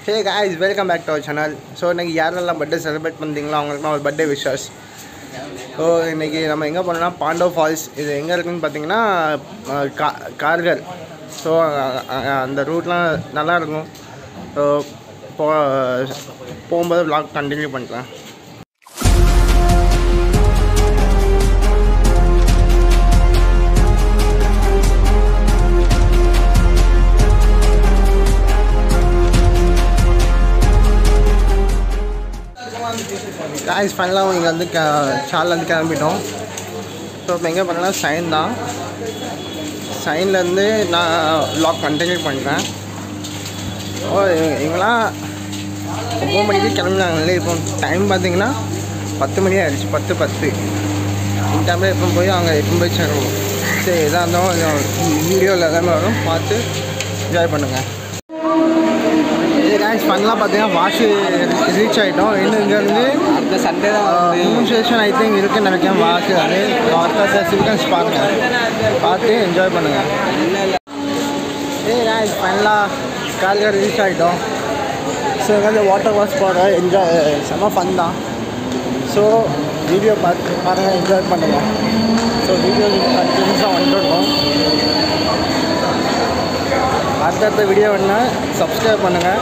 Hey guys welcome back to our channel so இன்றைக்கி யாரெல்லாம் birthday celebrate பண்ணுறீங்களோ அவங்களுக்குலாம் ஒரு பர்த்டே விஷஸ் ஸோ இன்றைக்கி நம்ம எங்கே போனோம்னா பாண்டோ ஃபால்ஸ் இது எங்கே இருக்குன்னு பார்த்தீங்கன்னா அஹ், கா கார்கர் ஸோ அந்த ரூட்லாம் நல்லா இருக்கும் ஸோ போ போகும்போது vlog கண்டினியூ பண்ணிக்கலாம் காய்ஸ் ஃபைனலாக இங்கே வந்து க சாலேருந்து கிளம்பிட்டோம் ஸோ இப்போ எங்கே பண்ணலாம் சைன் தான் சைன்லேருந்து நான் வ்ளாக் கண்டினியூ பண்ணுறேன் ஓ இவங்க- இவங்களாம் ஒம்பது மணிக்கு கிளம்புனாங்களே இப்போ டைம் பார்த்தீங்கன்னா பத்து மணி ஆயிடுச்சு பத்து பத்து இந்த டைமில் எப்போ போய் அங்கே எப்போ போய் சேருவோம் சரி எதாக இருந்தாலும் வீடியோவில் எல்லாமே வரும் பார்த்து என்ஜாய் பண்ணுங்கள் காய்ஸ் ஃபைனலாக பார்த்தீங்கன்னா வாஷு ரீச் ஆகிட்டோம் இன்னும் இங்கேருந்து அடுத்த சண்டே தான் மூணு ஸ்டேஷன் ஐ திங்க் இருக்குன்னு நினைக்கிறேன் வாக்கு அது அடுத்த சில்கன்ஸ் பாருங்க பார்த்து என்ஜாய் பண்ணுங்க ஏய் நான் ஃபைனலாக கால்கர் ரீச் ஆகிட்டோம் ஸோ எங்கே வாட்டர் வாஷ் போகிற என்ஜாய் செம்ம ஃபன் தான் ஸோ வீடியோ பார்த்து பாருங்கள் என்ஜாய் பண்ணுங்க ஸோ வீடியோ கண்டினியூஸாக வந்துடணும் அடுத்தடுத்த வீடியோ வேணால் சப்ஸ்கிரைப் பண்ணுங்கள்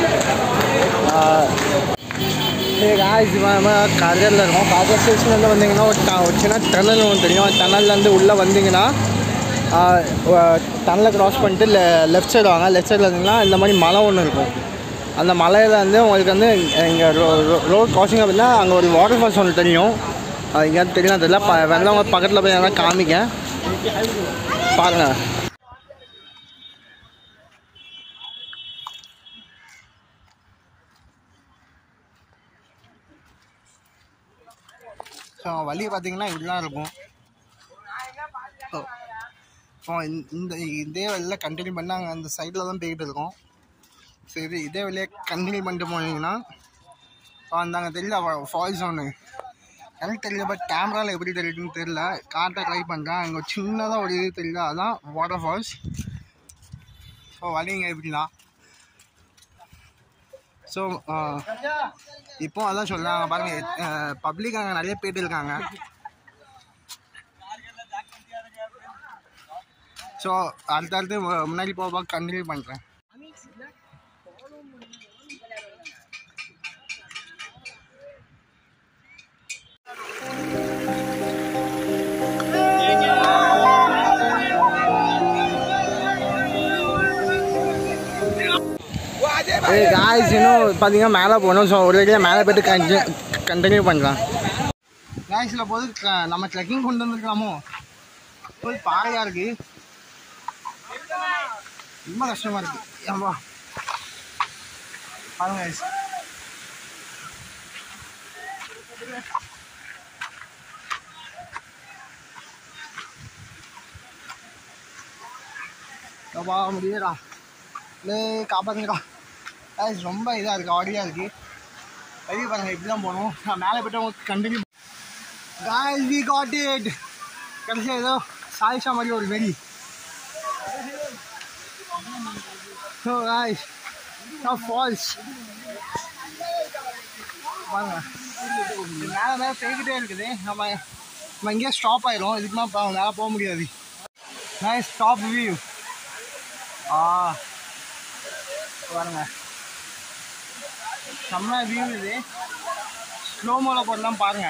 காய்ஸ் நம்ம கார்கரில் இருக்கோம் கார்கர் ஸ்டேஷன்லேருந்து வந்தீங்கன்னா ஒரு ட- ஒரு சின்ன டனல் ஒன்று தெரியும் டனல்லேருந்து உள்ளே வந்தீங்கன்னா டனலை க்ராஸ் பண்ணிட்டு லெ லெஃப்ட் சைடு வாங்க லெஃப்ட் சைடில் வந்தீங்கன்னா இந்த மாதிரி மலை ஒன்று இருக்கும் அந்த மலையில் வந்து உங்களுக்கு வந்து இங்கே ரோட் கிராசிங் அப்படின்னா அங்கே ஒரு வாட்டர் ஃபால்ஸ் ஒன்று தெரியும் அது எங்கேயாவது தெரியும் தெரியல ப வெள்ளம் பக்கத்தில் போய் எதாவது காமிக்க பாருங்கள் ஸோ வழி பார்த்தீங்கன்னா இப்படிலாம் இருக்கும் ஸோ ஸோ இந்த இதே வழியில் கண்டினியூ பண்ணி அங்கே அந்த சைடில் தான் போய்கிட்டு இருக்கோம் சரி இதே வழியை கண்டினியூ பண்ணிட்டு போனீங்கன்னா ஸோ அந்த அங்கே தெரியல ஃபால்ஸ் ஒன்று எனக்கு தெரியல பட் கேமராவில் எப்படி தெரியுதுன்னு தெரியல காட்ட ட்ரை பண்ணுறேன் அங்கே சின்னதாக ஒரு இது தெரியல அதான் வாட்டர் ஃபால்ஸ் ஸோ வழிங்க இப்படிலாம் ஸோ இப்போ அதான் சொல்கிறாங்க பாருங்க பப்ளிக் அங்கே நிறைய போயிட்டு இருக்காங்க ஸோ அடுத்தடுத்து மு- முன்னாடி போக போக கண்டினியூ பண்ணுறேன் ஏய் காய்ஸ் இன்னும் பார்த்தீங்கன்னா மேலே போகணும் ஸோ ஒரேடியாக மேலே போய்ட்டு கண்டினியூ கண்டினியூ பண்ணலாம் காய்ஸில் போது க- நம்ம ட்ரெக்கிங் கொண்டு வந்துருக்கலாமோ போய் பாறையாக இருக்கு ரொம்ப கஷ்டமாக இருக்கு ஏம்பா பாருங்க guys. அப்பா முடியலடா லே காப்பாத்துங்கடா guys, ரொம்ப இதாக இருக்குது ஆடியாக இருக்குது வெளியே பாருங்க இப்படி தான் போகணும் நான் மேலே போய்ட்டு உங்களுக்கு continue guys we got it கடைசியாக ஏதோ சாயிஷா மாதிரி ஒரு வெடி ஸோ guys now ஃபால்ஸ் பாருங்க இது மேலே மேலே போய்கிட்டே இருக்குது நம்ம நம்ம இங்கேயே ஸ்டாப் ஆயிரும் இதுக்கு மேலே போ- மேலே போக முடியாது நைஸ் ஸ்டாப் வியூ ஆ பாருங்க செம்ம வியூ இது ஸ்லோ மோல போடலாம் பாருங்க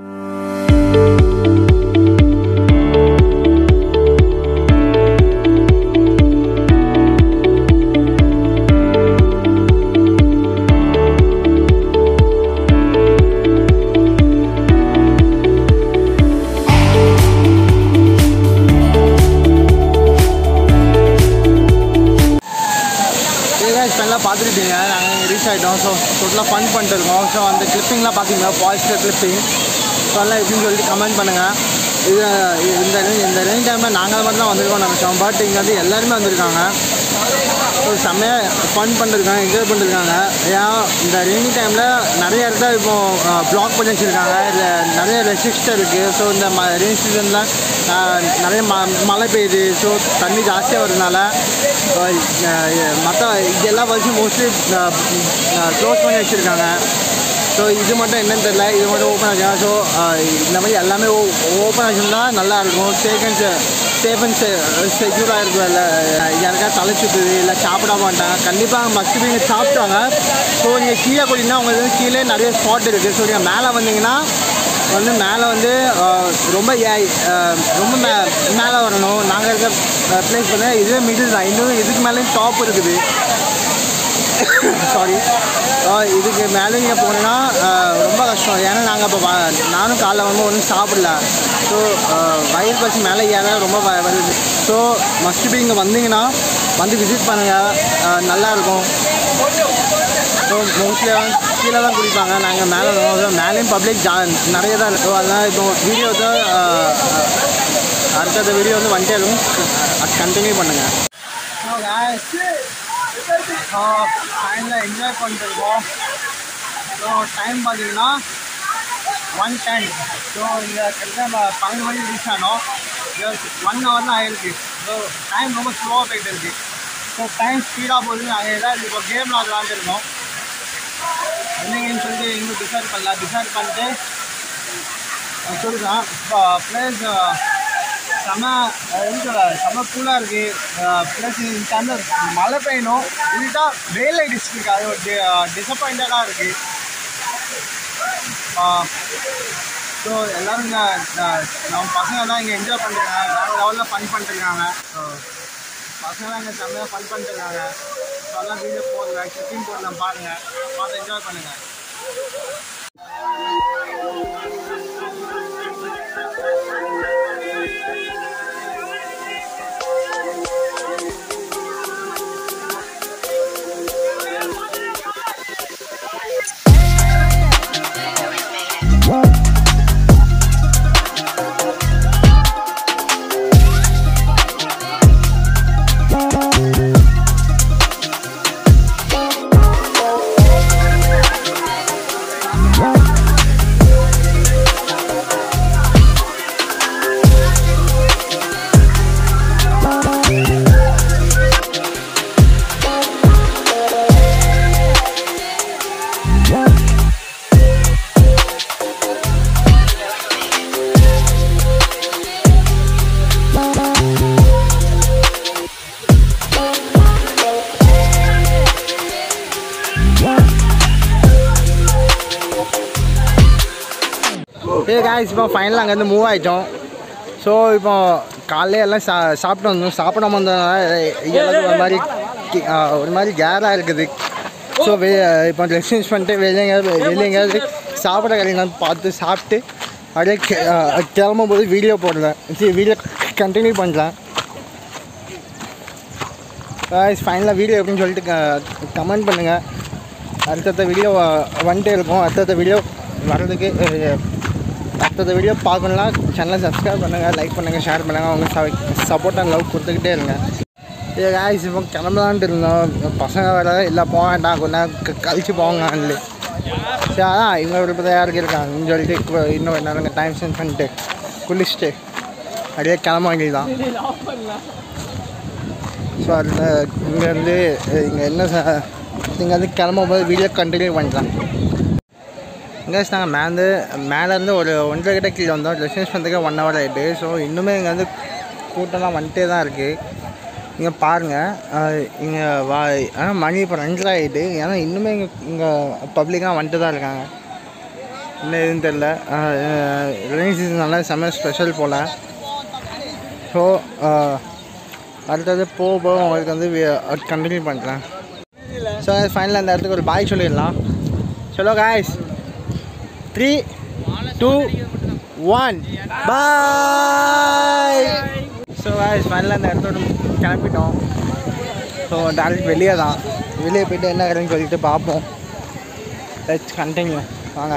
ஏதாச்சும் ஸ்பெல்லாம் பார்த்துருப்பீங்க நாங்கள் ரீச் ஆகிட்டோம் ஸோ டோட்டலாக ஃபன் பண்ணிட்டு இருக்கோம் ஸோ அந்த கிளிப்பிங்லாம் பார்த்தீங்கன்னா ஃபால்ஸில் கிளிப்பிங் ஸோ அதெல்லாம் எப்படின்னு சொல்லிட்டு கமெண்ட் பண்ணுங்கள் இது இந்த இந்த ரெயின் டைமில் நாங்கள் மட்டும் தான் வந்திருக்கோம் நினச்சோம் பட் இங்கே வந்து எல்லாருமே வந்திருக்காங்க ஸோ செம்மையாக ஃபன் பண்ணிருக்காங்க என்ஜாய் பண்ணிருக்காங்க ஏன் இந்த ரெய்னி டைமில் நிறைய இடத்துல இப்போ பிளாக் பண்ணி வச்சுருக்காங்க இதில் நிறைய ரெஸ்ட்ரிக்ஷன் இருக்குது ஸோ இந்த ம ரெயின் சீசனில் நிறைய ம மழை பெய்யுது ஸோ தண்ணி ஜாஸ்தியாக வரதுனால மற்ற இது எல்லா பஸ்ஸும் மோஸ்ட்லி க்ளோஸ் பண்ணி வச்சுருக்காங்க ஸோ இது மட்டும் என்னன்னு தெரியல இது மட்டும் ஓப்பன் ஆச்சுன்னா ஸோ இந்த மாதிரி எல்லாமே ஓப்பன் ஆச்சுன்னா நல்லா இருக்கும் சேஃப் அண்ட் சேஃப் அண்ட் செக்யூராக இருக்கும் இல்லை யாருக்கா தலை சுற்றுது இல்லை சாப்பிட மாட்டாங்க கண்டிப்பாக மஸ்ட் நீங்கள் சாப்பிட்டாங்க ஸோ நீங்கள் கீழே போனீங்கன்னா உங்களுக்கு வந்து கீழே நிறைய ஸ்பாட் இருக்குது ஸோ நீங்கள் மேலே வந்தீங்கன்னா வந்து மேலே வந்து அஹ், ரொம்ப ஏ- அஹ், ரொம்ப மே மேலே வரணும் நாங்கள் இருக்க பிளேஸ் வந்து இதுவே மிடில் தான் இன்னும் இதுக்கு மேலேயும் டாப் இருக்குது சாரி இதுக்கு மேலே நீங்கள் போனீங்கன்னா அஹ், ரொம்ப கஷ்டம் ஏன்னா நாங்கள் இப்போ நானும் காலைல வந்து ஒன்றும் சாப்பிடல ஸோ வயிறு பசி மேலே ஏற ரொம்ப வ- வருது ஸோ மஸ்ட் பி இங்கே வந்தீங்கன்னா வந்து விசிட் பண்ணுங்கள் நல்லாயிருக்கும் ஸோ மோஸ்ட்லி கீழே தான் குடிப்பாங்க நாங்கள் மேலே தான் மேலேயும் பப்ளிக் ஜா நிறைய தான் இருக்கும் அதனால் இப்போ வீடியோ தான் அஹ், அடுத்தடுத்த வீடியோ வந்து வந்துட்டே இருக்கும் கண்டினியூ பண்ணுங்கள் ஃபைனலாக என்ஜாய் பண்ணிருக்கோம் ஸோ டைம் பார்த்தீங்கன்னா ஒன் டென் ஸோ இங்கே கிட்டத்தட்ட பன்னெண்டு மணிக்கு ரீச் ஆனோம் ஒன் ஹவர் தான் ஆயிருக்கு ஸோ டைம் ரொம்ப ஸ்லோவாக போயிட்டு இருக்கு ஸோ டைம் ஸ்பீடாக போகுது நாங்கள் ஏதாவது இப்போ கேம் விளாட்லான்ட்டு என்னங்கன்னு சொல்லிட்டு இன்னும் டிசைட் பண்ணல டிசைட் பண்ணிட்டு சொல்லுதான் இப்போ ப்ளேஸ் செம எப்படி சொல்ல செம கூலாக இருக்குது ப்ளஸ் இந்த அந்த மழை பெய்யணும் இல்லட்டா வெயில் அடிச்சுட்டு இருக்கு அது ஒரு டிசப்பாயிண்டடாக இருக்குது ஸோ எல்லோரும் இங்கே நம்ம பசங்க தான் இங்கே என்ஜாய் பண்ணிருக்காங்க வேறு லெவலில் ஃபன் பண்ணிருக்காங்க ஸோ பசங்களாம் இங்கே செம்மையாக ஃபன் பண்ணிருக்காங்க ஸோ எல்லாம் வீடியோ போடுங்க கிளிப்பிங் போடலாம் பாருங்கள் பார்த்து என்ஜாய் பண்ணுங்கள் ஏ காய்ஸ் இப்போ ஃபைனலாக அங்கேருந்து மூவ் ஆகிட்டோம் ஸோ இப்போ காலையில எல்லாம் சா சாப்பிட்டு வந்தோம் சாப்பிடாம வந்ததுனால எல்லாத்துக்கும் ஒரு மாதிரி கி- ஆ, ஒரு மாதிரி கேராக இருக்குது ஸோ வெ இப்போ ட்ரெஸ் சேஞ்ச் பண்ணிட்டு வெளியே எங்கேயாவது வெளியே எங்கேயாவது சாப்பிட கடையிலாம் பார்த்து சாப்பிட்டு அப்படியே கி- ஆ, கிளம்பும் போது வீடியோ போடலாம் சரி வீடியோ கண்டினியூ பண்ணலாம் காய்ஸ் ஃபைனலாக வீடியோ எப்படின்னு சொல்லிட்டு கமெண்ட் பண்ணுங்கள் அடுத்தடுத்த வீடியோ வந்துட்டே இருக்கும் அடுத்தடுத்த வீடியோ வர்றதுக்கு அஹ், அடுத்தடுத்த வீடியோ பார்க்கணும்னா சேனலை சப்ஸ்கிரைப் பண்ணுங்கள் லைக் பண்ணுங்கள் ஷேர் பண்ணுங்கள் அவங்க சப்போர்ட் அண்ட் லவ் கொடுத்துக்கிட்டே இருங்க ஏ காய்ஸ் இப்போ கிளம்பலான்ட்டு இருந்தோம் பசங்க வேறு இல்லை போக வேண்டாம் கொஞ்ச நேரம் க- கழிச்சு போங்க அன்லி சரி அதான் இவங்க விருப்பத்தை யாருக்கு இருக்காங்கன்னு சொல்லிட்டு இப்போ இன்னும் கொஞ்ச நேரம் டைம் ஸ்பெண்ட் பண்ணிட்டு குளிச்சுட்டு அப்படியே கிளம்ப வேண்டியதுதான் ஸோ அதில் இங்கேருந்து இங்கே என்ன ச இங்கே வந்து கிளம்பும் போது வீடியோ கண்டினியூ பண்ணிக்கலாம் இங்கே நாங்கள் மேலே மேலேருந்து ஒரு ஒன்றரை கிட்ட கீழே வந்தோம் ரெசிடன்ஸ் பண்ணுறதுக்கு ஒன் ஹவர் ஆகிட்டு ஸோ இன்னுமே இங்கே வந்து கூட்டம்லாம் வந்துட்டே தான் இருக்குது இங்கே பாருங்கள் இங்கே வா ஆனால் மணி இப்போ ரெண்டரை ஆகிட்டு ஏன்னா இன்னுமே இங்கே இங்கே பப்ளிக்காக வந்துட்டு தான் இருக்காங்க இன்னும் எதுவும் தெரில ரெயின் சீசன்னால செம்ம ஸ்பெஷல் போல் ஸோ அடுத்தது போக போக உங்களுக்கு வந்து கண்டினியூ பண்ணுறேன் ஸோ ஃபைனலாக அந்த இடத்துக்கு ஒரு பாய் சொல்லிடலாம் சொல்லோ guys three two one bye so guys ஃபைனலாக அந்த இடத்தோட கிளம்பிட்டோம் ஸோ டேரக்ட் வெளியே தான் வெளியே போயிட்டு என்ன கடைன்னு சொல்லிட்டு பார்ப்போம் லெட்ஸ் கண்டினியூ வாங்க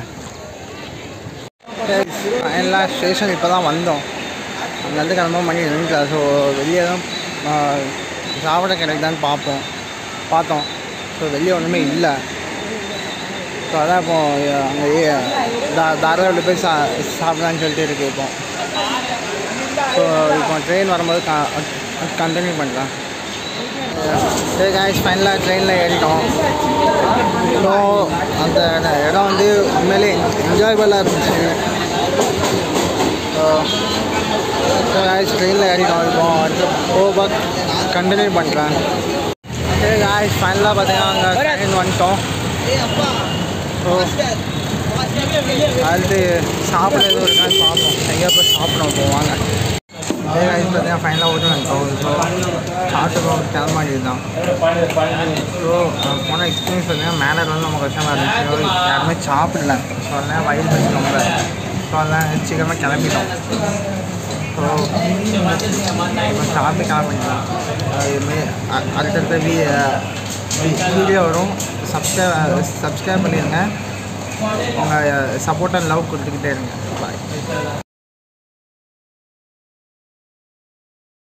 ஃபைனலாக ஸ்டேஷன் இப்போ தான் வந்தோம் அங்கேருந்து கிளம்ப மணி ரெண்டு ஸோ வெளியே தான் ஆ, சாப்பிட கிடைக்குதான்னு பார்ப்போம் பார்த்தோம் ஸோ வெளியே ஒன்றுமே இல்லை ஸோ அதான் இப்போ அங்கே தா தாராவில் போய் சா சாப்பிடலான்னு சொல்லிட்டு இருக்கு இப்போ ஸோ இப்போ ட்ரெயின் வரும்போது கண்டினியூ பண்ணலாம் சரி காய்ஸ் ஃபைனலாக ட்ரெயினில் ஏறிட்டோம் ஸோ அந்த இடம் வந்து உண்மையிலே என்ஜாயபுளாக இருந்துச்சு ஸோ ஸோ காய்ஸ் ட்ரெயினில் ஏறிட்டோம் இப்போ அடுத்து போபாக் கண்டினியூ பண்ணுறேன் சரி காய்ஸ் ஃபைனலாக பார்த்தீங்கன்னா அங்கே ட்ரெயின் வந்துட்டோம் ஸோ அடுத்து சாப்பிட எதுவும் இருக்கான்னு பார்ப்போம் எங்கேயா போய் சாப்பிடணும் போவாங்க அதே காய்ஸ் பார்த்தீங்கன்னா ஃபைனலாக ஓட்டு வந்துட்டோம் ஸோ சாப்பிட்டு கிளம்ப வேண்டியது தான் ஸோ போன எக்ஸ்பீரியன்ஸ் பார்த்தீங்கன்னா மேலே வந்து நம்ம கஷ்டமாக இருந்துச்சு யாருமே சாப்பிடல ஸோ அதெல்லாம் வயிறு பசி ரொம்ப ஸோ அதெல்லாம் சீக்கிரமாக கிளம்பிட்டோம் ஸோ இப்போ சாப்பிட்டு கிளம்பிடலாம் இதுமாரி அடுத்தடுத்த வீ வீடியோ வரும் சப்ஸ்கிரைப் சப்ஸ்கிரைப் பண்ணிடுங்க உங்கள் சப்போர்ட் அண்ட் லவ் கொடுத்துக்கிட்டே இருங்க பாய்